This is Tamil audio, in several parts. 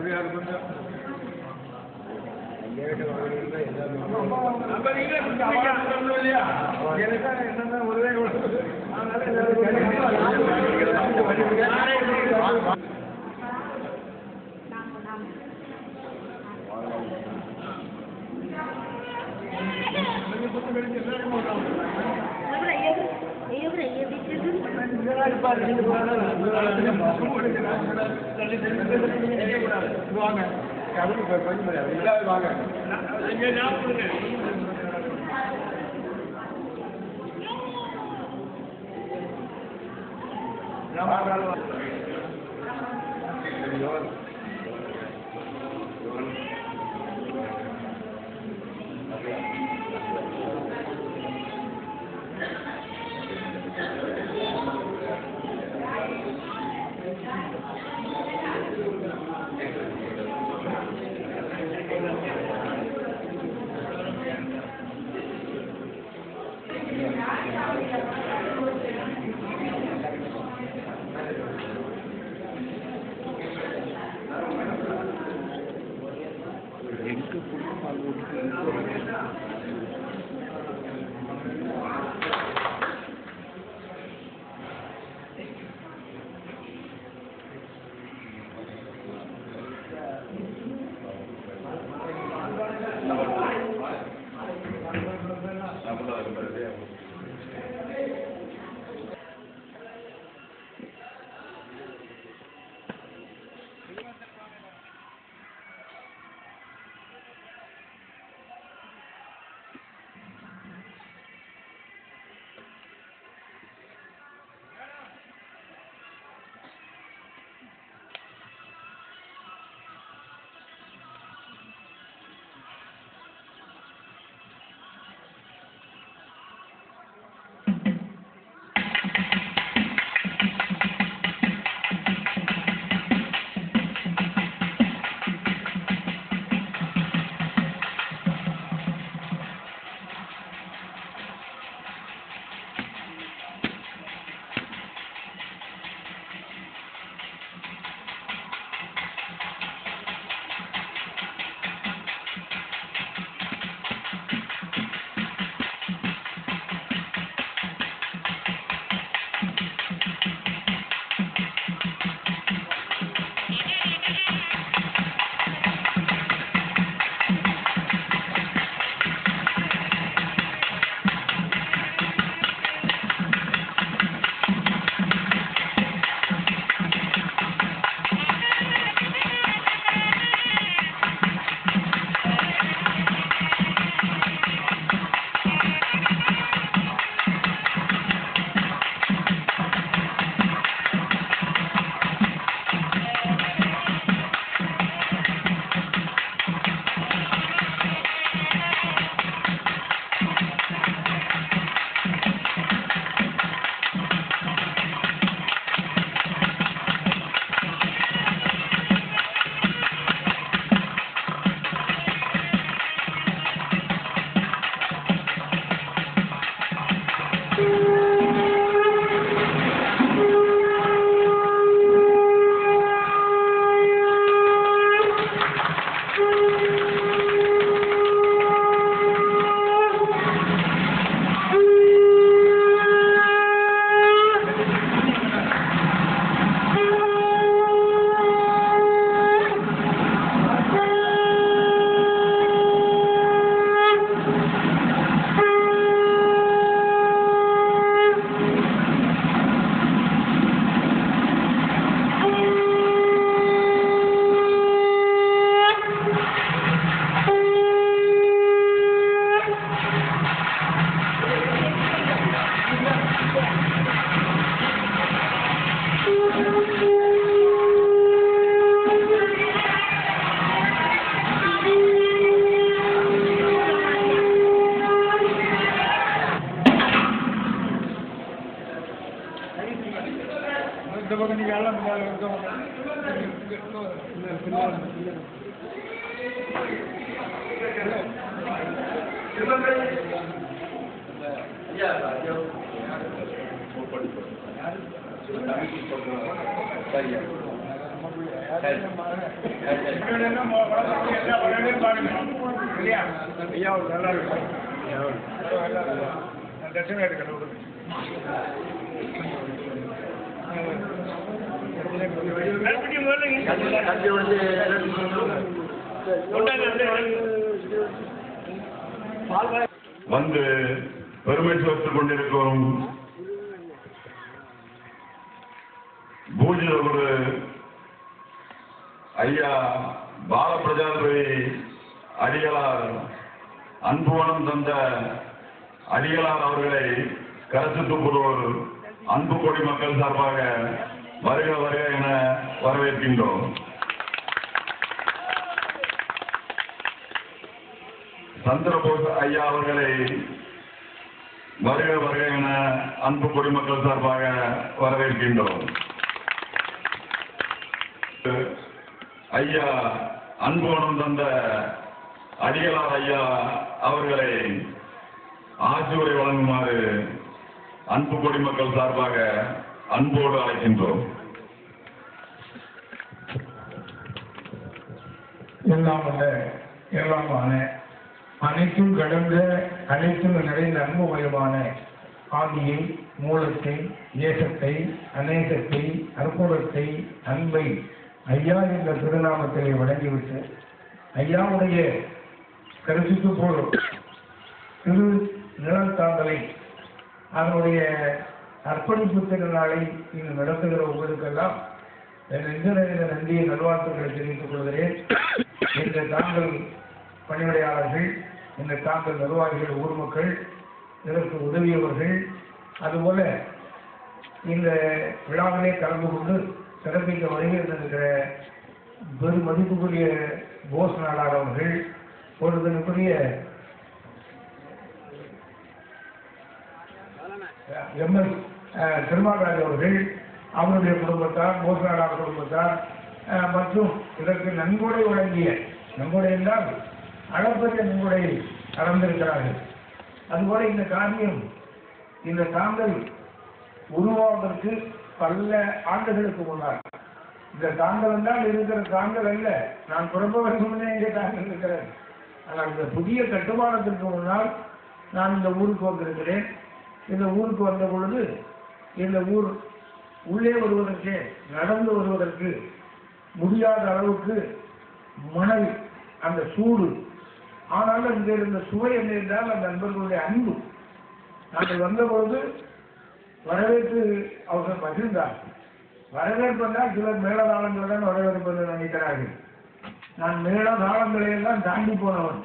உதவியாக கொஞ்சம் நம்ம நீங்களே கொஞ்சம் அவார்டு சொல்லணும் இல்லையா? எனக்கு என்னென்ன உதவி கொடுக்குது. அதனால எல்லாரும் வாங்க வாங்க இந்த பக்கம் நீங்க எல்லாம் இந்த பக்கம் இந்த பின்னாடி, பின்னாடி. இவன் என்ன மோ- வளர்ந்து என்ன பண்ணணும்னு பாருங்க. இல்லையா? ஐயா, அவர் நல்லா இருக்கு. நல்லா இருக்கு. நான் தட்சணை எடுக்கல, விடுங்க. கருப்பட்டி முதல்ல இங்க. கொண்டாங்க, அப்படியே. வந்து பெருமை சேர்த்துக் கொண்டிருக்கும் பூஜ்ய குரு ஐயா பாலபிரஜாபதி அடிகளார் அன்புவனம் தந்த அடிகளார் அவர்களை கரசுத்துப்புறோர் அன்பு கொடி மக்கள் சார்பாக வருக வருக என வரவேற்கின்றோம் சந்திரபோஸ் ஐயா அவர்களை வருக வருக என அன்பு குடிமக்கள் சார்பாக வரவேற்கின்றோம் ஐயா அன்போடும் தந்த அடிகளார் ஐயா அவர்களை ஆசியுரை வழங்குமாறு அன்பு குடிமக்கள் சார்பாக அன்போடு அழைக்கின்றோம் எல்லாம் அல்ல எல்லாமான அனைத்தும் கடந்த அனைத்தும் நிறைந்த அன்புமயமான ஆதியை மூலத்தை தேசத்தை அநேகத்தை அற்புதத்தை அன்பை ஐயா என்ற திருநாமத்திலே வழங்கிவிட்டு ஐயாவுடைய கருத்துக்கு போலும் திரு நிலத்தாண்டலை அதனுடைய அர்ப்பணிப்பு திருநாளை இங்கு நடத்துகிற உங்களுக்கெல்லாம் என் நெஞ்சநிறைந்த நன்றியை நல்வாழ்த்துக்களை தெரிவித்துக் கொள்கிறேன் இந்த தாங்கள் பணிவிடையாளர்கள் இந்த தாங்கள் நிர்வாகிகள் ஊர் மக்கள் இதற்கு உதவியவர்கள் அதுபோல இந்த விழாவிலே கலந்து கொண்டு சிறப்பிக்க வருகை இருந்திருக்கிற பெரும் மதிப்புக்குரிய போஸ் நாடார் அவர்கள் பொழுதுக்குரிய எம்எஸ் திருமாராஜ் அவர்கள் அவருடைய குடும்பத்தார் போசனாடார் குடும்பத்தார் அஹ், மற்றும் இதற்கு நன்கொடை வழங்கிய நன்கொடை என்றால் அளப்பரிய நன்கொடை கலந்திருக்கிறார்கள் அதுபோல இந்த காரியம் இந்த தாங்கள் உருவாவதற்கு பல ஆண்டுகளுக்கு முன்னால் இந்த தாங்கள் என்றால் இருக்கிற தாங்கள் அல்ல நான் பிறப்பதற்கு முன்னே இங்கே தாங்கள் இருக்கிறேன் ஆனால் இந்த புதிய கட்டுமானத்திற்கு முன்னால் நான் இந்த ஊருக்கு வந்திருக்கிறேன் இந்த ஊருக்கு வந்த பொழுது இந்த ஊர் உள்ளே வருவதற்கு நடந்து வருவதற்கு முடியாத அளவுக்கு மணல் அந்த சூடு ஆனாலும் இங்கே இருந்த சுவை என்ன என்றால் அந்த நண்பர்களுடைய அன்பு நாங்கள் வந்த பொழுது வரவேற்று அவர்கள் மகிழ்ந்தார் வரவேற்பென்றால் சிலர் மேலதாளங்களை தான் வரவேற்பது நினைக்கிறார்கள் நான் மேலதாளங்களை எல்லாம் தாண்டி போனவன்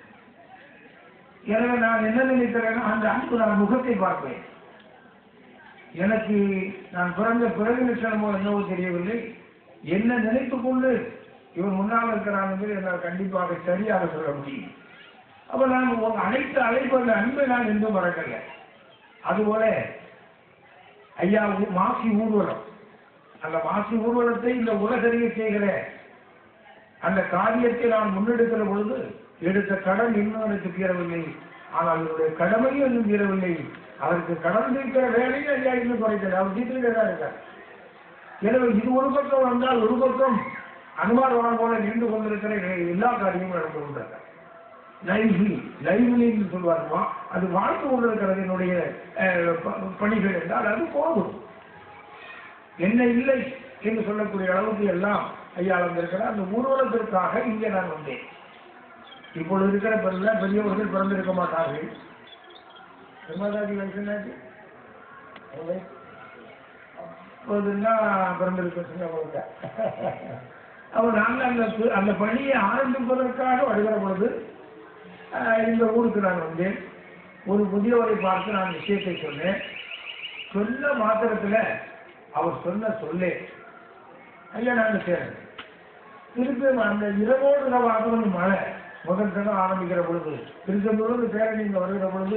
எனவே நான் என்ன நினைக்கிறேன்னா அந்த அன்பு நான் முகத்தை பார்ப்பேன் எனக்கு நான் பிறந்த பிறகு லட்சணமோ என்னவோ தெரியவில்லை என்ன நினைத்துக் கொண்டு இவன் முன்னால் இருக்கிறான் என்று என்னால் கண்டிப்பாக சரியாக சொல்ல முடியும் அப்ப நான் உங்க அனைத்து அழைப்பு அந்த அன்பை நான் என்றும் மறக்கல அதுபோல ஐயா ஊ- மாசி ஊர்வலம் அந்த மாசி ஊர்வலத்தை இந்த உலகறிய செய்கிற அந்த காரியத்தை நான் முன்னெடுக்கிற பொழுது எடுத்த கடன் இன்னும் எனக்கு தீரவில்லை ஆனால் என்னுடைய கடமையும் இன்னும் தீரவில்லை அதற்கு கடன் தீர்க்கிற வேலையும் ஐயா இன்னும் குறைக்கல அவர் தீர்த்துக்கிட்டே தான் இருக்கார் எனவே இது ஒரு பக்கம் வந்தால் ஒரு பக்கம் அனுமானமான போல நின்று கொண்டிருக்கிற எல்லா காரியமும் நடந்து கொண்டிருக்கிறார் லைவ்லி லைவ்லின்னு சொல்வாருமா அது வாழ்ந்து கொண்டிருக்கிறது என்னுடைய அஹ், ப- பணிகள் என்றால் அது போதும் என்ன இல்லை என்று சொல்லக்கூடிய அளவுக்கு எல்லாம் ஐயா வந்திருக்கிறார் அந்த ஊர்வலத்திற்காக இங்கே நான் வந்தேன் இப்பொழுது இருக்கிற பெரிய பெரியவர்கள் பிறந்திருக்க மாட்டார்கள் திருமாதாஜி வயசு என்னாச்சு? அவங்க வயசு? அப்போதுன்னா பிறந்திருக்க அவங்களுக்கு அவர் நாங்கள் அந்த பு- அந்த பணியை ஆரம்பிப்பதற்காக வருகிற பொழுது ஆஹ், இந்த ஊருக்கு நான் வந்தேன் ஒரு முதியவரை பார்த்து நான் விஷயத்தை சொன்னேன் சொன்ன மாத்திரத்துல அவர் சொன்ன சொல்லே ஐயா நாங்கள் சேரன் திருப்பி அந்த இரவோடு இரவாக ஒரு மழை முதல் தினம் ஆரம்பிக்கிற பொழுது திருச்செந்தூர் பேரணி இங்க வருகிற பொழுது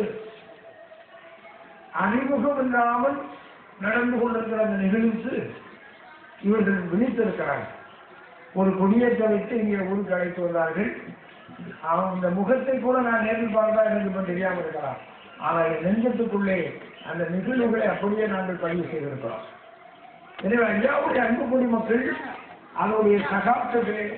அறிமுகம் இல்லாமல் நடந்து கொண்டிருக்கிற அந்த நிகழ்வுக்கு இவர்கள் விழித்திருக்கிறார்கள் ஒரு கொடியேற்ற வைத்து இங்கே ஊருக்கு அழைத்து வந்தார்கள் அவன் இந்த முகத்தை கூட நான் நேரில் பார்த்தா எனக்கு இப்ப தெரியாமல் இருக்கலாம் ஆனால் என் நெஞ்சத்துக்குள்ளே அந்த நிகழ்வுகளை அப்படியே நாங்கள் பதிவு செய்திருக்கிறோம் எனவே ஐயாவுடைய அன்பு குடிமக்கள் அதனுடைய சகாப்தத்திலே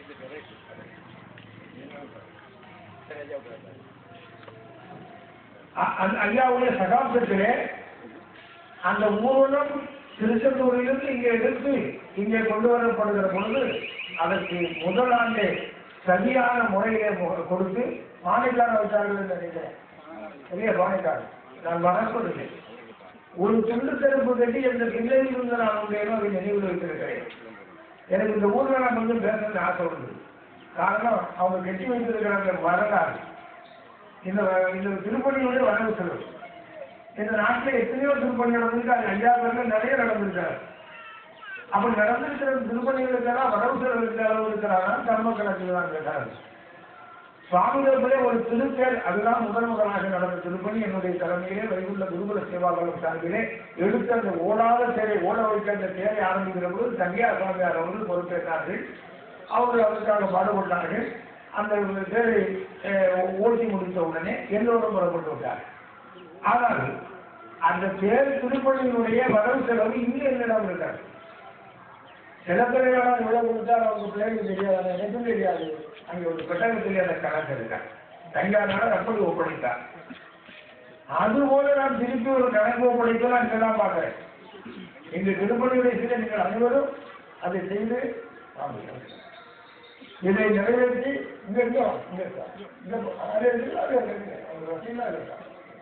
அ- அந்த ஐயாவுடைய சகாப்தத்திலே அந்த ஊர்வலம் திருச்செந்தூரிலிருந்து இங்கே எடுத்து இங்கே கொண்டு வரப்படுகிற பொழுது அதற்கு முதல் ஆண்டே சரியான முறையிலே மு- கொடுத்து மாணிக்கார வச்சார்கள் என்று நினைக்கிறேன் பெரிய பானைக்காரர் நான் மறப்பதில்லை ஒரு துண்டு செருப்பு கட்டி அந்த பிள்ளையில் இருந்து நான் உண்மையிலும் அதை நினைவில் வைத்திருக்கிறேன் எனக்கு இந்த ஊர்ல நான் கொஞ்சம் பேசணும்னு ஆசை உண்டு காரணம் அவங்க கட்டி வைத்திருக்கிற அந்த வரலாறு இந்த இந்த திருப்பணியோட வரவு செலவு இந்த நாட்டில் எத்தனையோ திருப்பணி நடந்திருக்கு அது ஐயா பேர்ல நிறைய நடந்திருக்காரு அப்படி நடந்திருக்கிற திருப்பணிகளுக்கெல்லாம் வரவு செலவு இருக்கிற அளவு இருக்கிறாரா கர்ம கணக்கு தான் கேட்டாரு சுவாமிகளே ஒரு திருத்தேர் அதுதான் முதல் முதலாக நடந்த திருப்பணி என்னுடைய தலைமையிலே வைகுண்ட குருகுல சேவாபலம் சார்பிலே எடுத்த அந்த ஓடாத தேரை ஓட வைக்க அந்த தேரை ஆரம்பிக்கிற போது தங்கியா சுவாமியார் அவர்கள் பொறுப்பேற்றார்கள் அவர்கள் அதற்காக பாடுபட்டார்கள் அந்த தேரை அஹ், ஓட்டி முடித்த உடனே எல்லோரும் புறப்பட்டு விட்டார்கள் ஆனால் அந்த தேர் திருப்பணியினுடைய வரவு செலவு இங்கே என்னிடம் இருக்காது சில பிள்ளைகளாம் இவ்வளவு கொடுத்தா அவங்க பிள்ளைகளுக்கு தெரியாது எனக்கும் தெரியாது அங்கே ஒரு பெட்டகத்தில் அந்த கணக்கு இருக்கார் தங்கானால அப்படி ஒப்படைத்தார் அதுபோல நான் திருப்பி ஒரு கணக்கு ஒப்படைக்க நான் இதெல்லாம் பார்க்கிறேன் எங்க திருப்பணியுடைய சில நீங்கள் அனைவரும் அதை செய்து காமிக்கணும். இதை நிறைவேற்றி இங்க இருக்கோம் இங்க இருக்கோம் இங்க அது இருக்கு, அது இருக்கு. அது வசதியெல்லாம் இருக்கா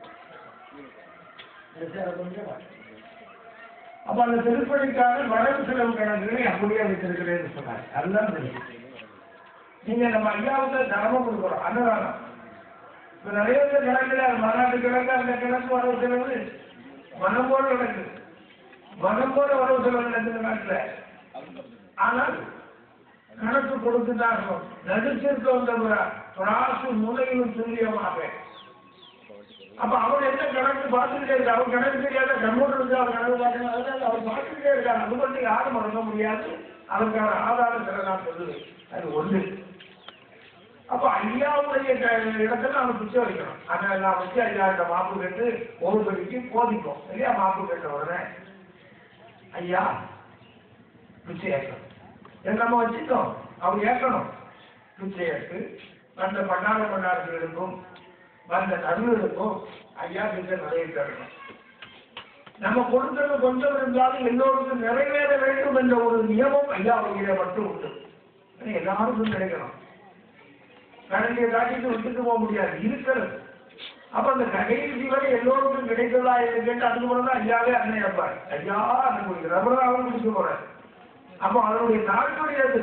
இந்த சேர கொஞ்சம் அப்ப அந்த திருப்பணிக்கான வரவு செலவு கணக்குகளை அப்படியே வைத்திருக்கிறேன்னு சொன்னார் அதுதான் தெரியும் நீங்க நம்ம ஐயாவுக்கு தர்மம் கொடுக்குறோம் அன்னதானம் இப்ப நிறைய பேர் கணக்குல மனாட்டு கிழக்கு அந்த கிழக்கு வரவு செலவு மனம் போல கிடக்கு மனம் போல வரவு செலவு நடக்குது நாட்டுல ஆனால் கணக்கு கொடுத்துதான் இருக்கும் நடுச்சிருக்க வந்த பிராசு மூலையிலும் துல்லியமாக அப்ப அவர் என்ன கணக்கு பார்த்துக்கிட்டே இருக்காரு அவர் கணக்கு தெரியாத கம்ப்யூட்டர் வச்சு அவர் கணக்கு பார்க்கணும் அதனால அவர் பார்த்துக்கிட்டே இருக்காரு அது மட்டும் யாரும் மறக்க முடியாது அதற்கான ஆதாரத்தை நான் சொல்லுவேன் அது ஒண்ணு அப்ப ஐயாவுடைய க- இடத்துல நாம பிச்சை வைக்கணும் அதனால நான் வச்சு ஐயாட்ட மாப்பு கேட்டு ஒரு படிக்கு போதிப்போம் இல்லையா மாப்பு கேட்ட உடனே ஐயா பிச்சை ஏற்கணும் இதை நம்ம வச்சுட்டோம் அவர் ஏற்கணும் பிச்சை ஏற்று வந்த பண்டார பண்டாரர்களுக்கும் வந்த நடுவருக்கும் ஐயா பிச்சை நிறைய தரணும் நம்ம கொடுக்கிறது கொஞ்சம் இருந்தாலும் எல்லோருக்கும் நிறைவேற வேண்டும் என்ற ஒரு நியமம் ஐயா வகையில மட்டும் உண்டு அது எல்லாருக்கும் கிடைக்கணும் கடலையை காட்டிட்டு விட்டுட்டு போக முடியாது இருக்கிறது அப்ப அந்த கடைசி வரை எல்லோருக்கும் கிடைக்கிறதா என்று கேட்டு அதுக்கப்புறம் தான் ஐயாவே அண்ணன் இருப்பார் ஐயா அண்ணன் குடிக்கிற அப்புறம் அவன் குடிக்க போறார் அப்போ அதனுடைய நாட்டுடையது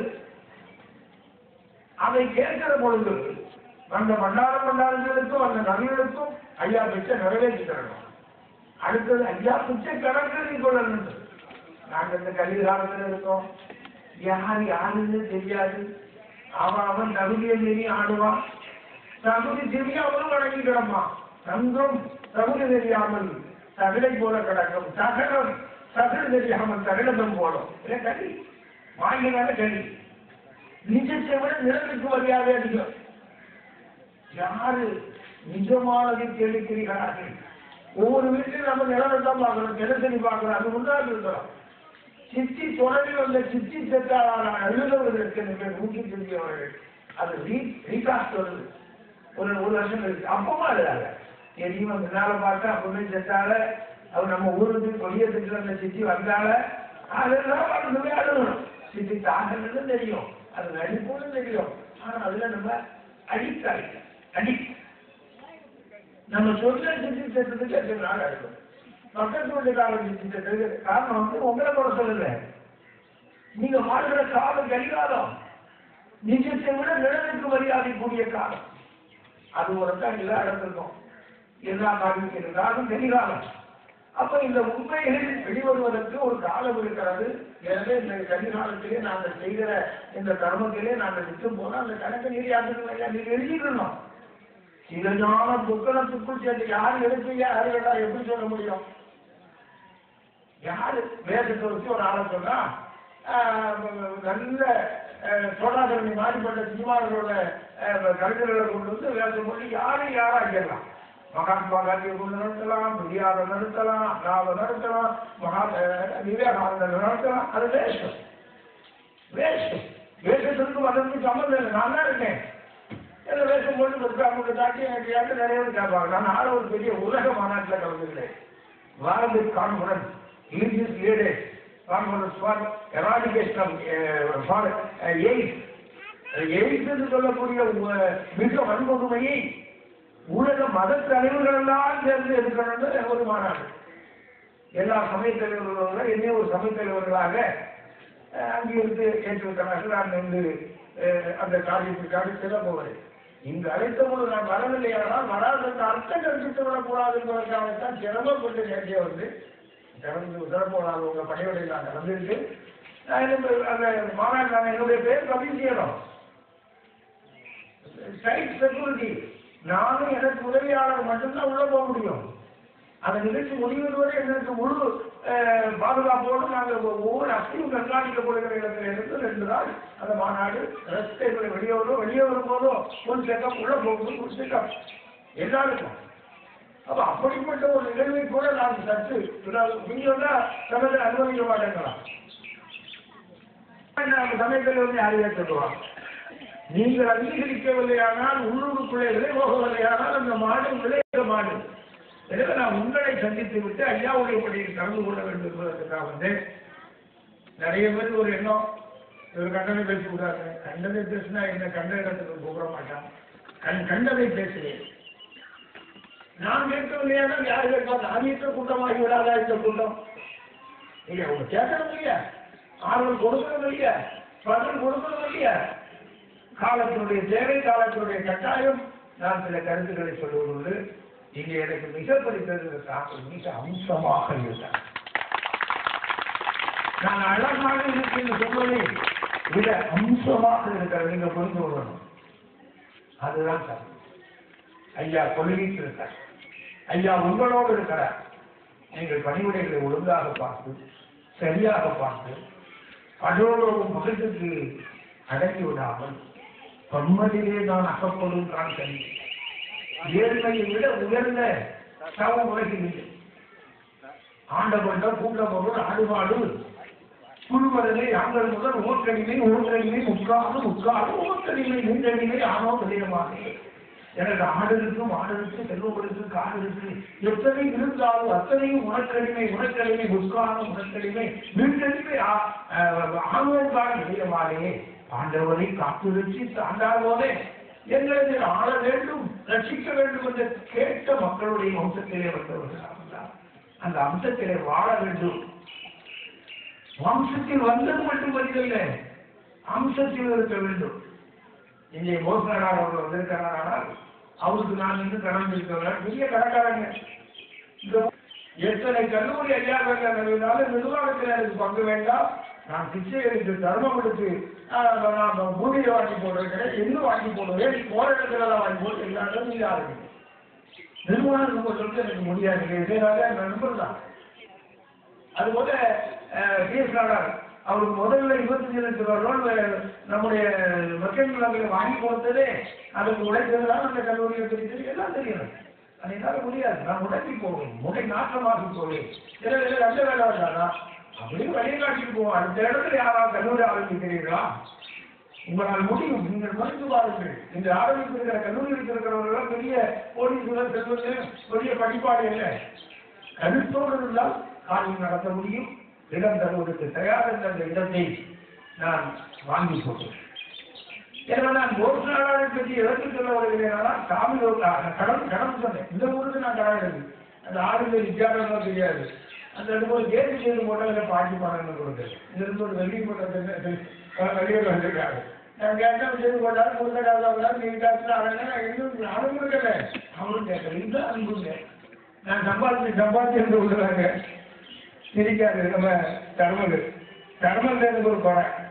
அதை கேட்கிற பொழுது அந்த பண்டார பண்டாரங்களுக்கும் அந்த நகைகளுக்கும் ஐயா பிச்சை நிறைவேற்றி தரணும் அடுத்தது ஐயா பிச்சை கணக்கு கொள்ளணும் நாங்க இந்த கல்வி காலத்துல இருக்கோம் யார் யாருன்னு தெரியாது அவன் அவன் தகுதியை மீறி ஆடுவான் தகுதி தெரியாமலும் வணங்கி கிடப்பான் தங்கும் தகுதி தெரியாமல் தகடை போல கிடக்கும் தகடம் தகடு தெரியாமல் தகடதம் போலும் இல்லை கல்வி வாங்கினால கல்வி நிஜத்தை விட நிலத்துக்கு மரியாதை அதிகம் யாரு நிஜமானதை கேள்விக்கிறீர்களார்கள் ஒவ்வொரு வீட்டிலும் நம்ம நிலத்தை தான் பார்க்கணும் தினசரி பார்க்கணும் அது முன்னாடி இருக்கிறோம் சித்தி தொடரில் வந்த சித்தி செத்தாளான எழுதுவதற்கு பேர் நூற்றி செல்வியவர்கள் அது ரீ ரீகாஸ்ட் வருது ஒரு ஒரு வருஷம் கழிச்சு அப்பமா எழுதாங்க எதையும் அந்த நாளை பார்த்தா அப்பவே செத்தால அவர் நம்ம ஊருக்கு கொடிய திட்டு அந்த சித்தி வந்தால அதெல்லாம் வந்து அழுகணும் சித்தி தாங்கன்னு தெரியும் அது நடிப்புன்னு தெரியும் ஆனா அதுல நம்ம அடிக்காய் அடி நம்ம சொல்ல சித்தி செத்ததுக்கு எத்தனை நாள் ஆகும் பக்கத்து வீட்டுக்காரன் சித்தி செத்ததுக்கு காரணம் வந்து உங்களை கூட சொல்லல நீங்க வாழ்கிற காலம் கரிகாலம் நிஜத்தை விட நிழலுக்கு மரியாதை கூடிய காலம் அது ஒரு தான் எல்லா இடத்துக்கும் எல்லா காலத்துக்கு காலம் கரிகாலம் அப்ப இந்த உண்மைகள் வெளிவருவதற்கு ஒரு காலம் இருக்கிறது எனவே இந்த கரிகாலத்திலே நாங்கள் செய்கிற இந்த கர்மத்திலே நாங்கள் நிற்கும் போது அந்த கணக்கு நீர் யாருக்கு நீங்க எழுதிக்கணும் சிவஞான புக்கணத்துக்குள் சேர்ந்து யார் எடுத்து யார் கேட்டா எப்படி சொல்ல முடியும் யாரு வேதத்தை வச்சு ஒரு ஆளை சொன்னா ஆஹ், நல்ல ஆஹ், சோடாசரணி மாறிப்பட்ட சினிமாக்களோட ஆஹ், கவிஞர்களை கொண்டு வந்து வேதம் சொல்லி யாரும் யாரா கேட்கலாம் மகாத்மா காந்தியை கொண்டு நடத்தலாம் பெரியாரை நடத்தலாம் அண்ணாவை நடத்தலாம் மகா ஆஹ், விவேகானந்தர் நடத்தலாம் அது வேஷம் வேஷம் வேஷத்திற்கு மதத்துக்கு சம்மந்தம் இல்லை நான் தான் இருக்கேன் என்ன வேஷம் போட்டு கொடுக்காம தாட்டி எனக்கு யாரு நிறைய பேர் கேட்பாங்க நான் ஆள ஒரு பெரிய உலக மாநாட்டில் கலந்துக்கிறேன் world conference religious leaders conference for eradication for AIDS AIDS என்று சொல்லக்கூடிய உ- மிக வன்கொடுமையை உலக மத தலைவர்கள் எல்லாம் சேர்ந்து எடுக்கணும் ஒரு மாநாடு எல்லா சமய தலைவர்களும் என்னைய ஒரு சமய தலைவர்களாக அஹ், அங்கிருந்து ஏற்றுவிட்டார்கள் நான் வந்து அஹ், அந்த காரியத்திற்காக செல்ல போகிறேன் இங்கு அழைத்த போது நான் வரவில்லையானால் வராதற்கு அர்த்தம் கற்பித்து விடக்கூடாது என்பதற்காகத்தான் சிரமப்பட்டு நேற்றே வந்து திறந்து திறப்போனாங்க உங்க பணியோடையில் நான் கலந்துருக்கு நான் எனக்கு அந்த மாநாடு நான் என்னுடைய பேர் பதிவு செய்யணும் சைட் செக்யூரிட்டி நானும் எனக்கு உதவியாளர் மட்டும்தான் உள்ள போக முடியும் அந்த நிகழ்ச்சி முடிவது வரை எங்களுக்கு முழு அஹ், பாதுகாப்போடு நாங்கள் ஒவ்வொரு அசையும் கண்காணிக்கப்படுகிற இடத்துல இருந்து ரெண்டு நாள் அந்த மாநாடு ரசிகர்கள் வெளியே வரும் வெளியே வரும்போதோ ஒரு செக்கப் உள்ள போகும்போது ஒரு செக்கப் எல்லாருக்கும் அப்ப அப்படிப்பட்ட ஒரு நிகழ்வை கூட நான் சற்று நீங்க சமயத்தில் அனுமதிக்க மாட்டேங்கலாம் நம்ம சமயத்தில் வந்து யாரையா சொல்லுவாங்க நீங்கள் அங்கீகரிக்கவில்லையானால் உள்ளூருக்குள்ளே விலை போகவில்லையானால் அந்த மாடு விளையாட மாடு எனவே நான் உங்களை சந்தித்து விட்டு ஐயாவுடைய பணியில் கலந்து கொள்ள வேண்டும் என்பதற்காக வந்து நிறைய பேர் ஒரு எண்ணம் இவர் கண்டனை பேசக்கூடாது கண்டதை பேசினா என்ன கண்ட இடத்துக்கு கூப்பிட மாட்டான் கண் கண்டதை பேசுகிறேன் நான் கேட்கவில்லையானால் யார் கேட்பா நான் இருக்க கூட்டமாகி விடாதா இந்த கூட்டம் இல்லையா உங்க கேட்கணும் இல்லையா ஆர்வம் கொடுக்கணும் இல்லையா பதில் கொடுக்கணும் இல்லையா காலத்தினுடைய தேவை காலத்தினுடைய கட்டாயம் நான் சில கருத்துக்களை சொல்லுவது இங்கே எனக்கு மிக பிடித்தது தாங்கள் மிக அம்சமாக இருந்தார் நான் அழகாக இருக்கிறேன் சொல்வதை விட அம்சமாக இருக்கிறது நீங்க புரிந்து கொள்ளணும் அதுதான் சார் ஐயா கொள்கைக்கு இருக்கார் ஐயா உங்களோடு இருக்கிறார் நீங்கள் பணிவிடைகளை ஒழுங்காக பார்த்து சரியாக பார்த்து கடவுளோடும் மகிழ்ச்சிக்கு அடங்கி விடாமல் பன்மதிலே நான் அகப்படும் தான் சரி ஏழ்மையை விட உயர்ந்த சவம் உலகில் இல்லை ஆண்டவண்ட கூட்டமொரு ஆடுபாடு குழுவரலை ஆண்கள் முதல் ஓட்டடிமை ஓட்டடிமை முக்காது முக்காது ஓட்டடிமை நின்றடிமை ஆனோ வெளியமாக எனக்கு ஆடு இருக்கும் ஆடு இருக்கு செல்வம் இருக்கு காடு இருக்கு எத்தனை இருந்தாலும் அத்தனையும் உனக்கடிமை உனக்கடிமை முக்காலும் உனக்கடிமை நின்றடிமை ஆணவக்கான வெளியமாகவே ஆண்டவரை காத்து வச்சு தாண்டாதோனே எங்களை ஆள வேண்டும் ரட்சிக்க வேண்டும் என்று கேட்ட மக்களுடைய வம்சத்திலே வந்தவர்கள் அவர்தான். அந்த அம்சத்திலே வாழ வேண்டும் வம்சத்தில் வந்தது மட்டும் பதிலில்லை அம்சத்தில் இருக்க வேண்டும் இங்கே மோசனார் அவர்கள் வந்திருக்கிறாரானால் அவருக்கு நான் இன்னும் கடன் இருக்கிறேன் பெரிய கடற்காரங்க இந்த எத்தனை கல்லூரி ஐயாக்கள் நிறுவினாலும் நிர்வாகத்தில் எனக்கு பங்கு வேண்டாம் நான் பிச்சை எடுத்து தர்மம் எடுத்து ஆஹ், நான் பூமியை வாங்கி போடுறேன் இன்னும் வாங்கி போடுவேன் நீ போற இடத்துல வாங்கி போட்டு எல்லாரும் நீங்க ஆரம்பிங்க நிர்வாகம் சொல்லிட்டு எனக்கு முடியாது இதனால நண்பர் தான் அதுபோல பிஎஸ்ஆர் அவருக்கு முதல்ல இருபத்தஞ்சு லட்சம் ரூபாய் நம்முடைய மக்கள் நிலங்களை வாங்கி கொடுத்ததே அதுக்கு உழைத்ததுதான் அந்த கல்லூரியை தெரிஞ்சது எல்லாம் தெரியும் அது என்னால முடியாது நான் முடங்கி போவேன் முடை நாற்றமாகி போவேன் சில வேலை நல்ல வேலை வேண்டாம் அப்படியே வழியை காட்டிட்டு போவோம் அடுத்த இடத்துல யாராவது கல்லூரி ஆரம்பிக்கிறீர்களா உங்களால் முடியும் நீங்கள் மறைந்து பாருங்கள் இந்த ஆரம்பித்திருக்கிற கல்லூரியில் இருக்கிறவர்கள் பெரிய போலீசுகள் செல்வது பெரிய படிப்பாடு இல்லை கருத்தோடு இருந்தால் காரியம் நடத்த முடியும் இடம் தருவதற்கு தயார் என்ற அந்த இடத்தை நான் வாங்கி போட்டேன் எனவே நான் ஒரு நாளாக பற்றி எடுத்துச் சொல்ல வருகிறேன் சாமி ஒரு- நான் கடன் கடன் சொன்னேன் இந்த ஊருக்கு நான் கடன் இருக்கு அந்த ஆளுங்க வித்தியாசம் தெரியாது அந்த இடத்துல ஒரு கேட்டு செய்து போட்டால் பாட்டி பணம் கொடுத்தேன் இந்த இருந்து ஒரு வெள்ளி போட்டது வெளியூர் வந்திருக்காரு நான் கேட்டேன் செய்து போட்டாலும் கொடுக்கறாங்க நீ காசு நான் இன்னும் நானும் கொடுக்கல அவரும் கேட்கல இந்த அன்புங்க நான் சம்பாதிச்சு சம்பாதிச்சு என்று விடுறாங்க சிரிக்காது நம்ம தர்மல் தர்மல் எனக்கு ஒரு குறை